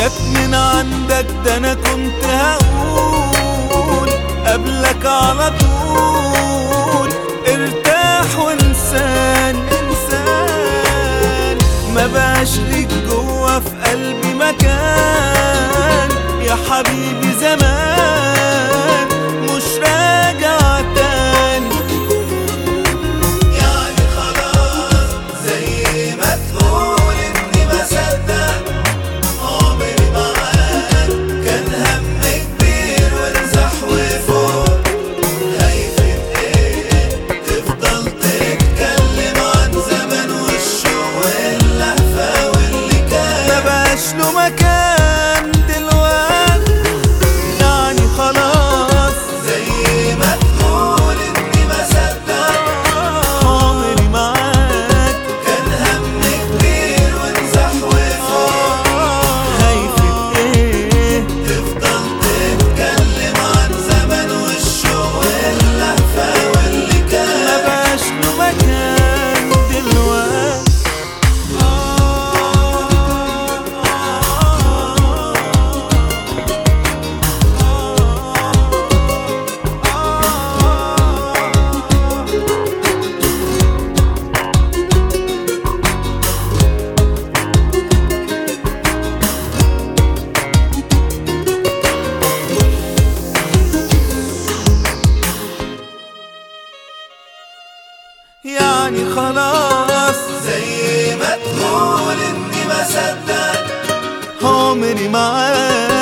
جت من عندك ده انا كنت هقول قبلك على طول ارتاح وانسان انسان ما بقاش ليك جوا في قلبي مكان يا حبيبي زمان مش راجع تاني يعني خلاص زي ما تقول اني بصدق عمري معاك كان هم كبير ونزح وفوق خايفة ايه تفضل تتكلم عن زمان والشوق واللهفة واللي كان ما بقاش له مكان دلوقتي يعني خلاص زي ما تقول اني بصدق عمري معاك كان هم كبير ونزح وفوق خايفة ايه تفضل تتكلم عن زمان والشوق واللهفة واللي كان ما بقاش له مكان دلوقتي يعني خلاص زي ما تقول اني بصدق عمري معاك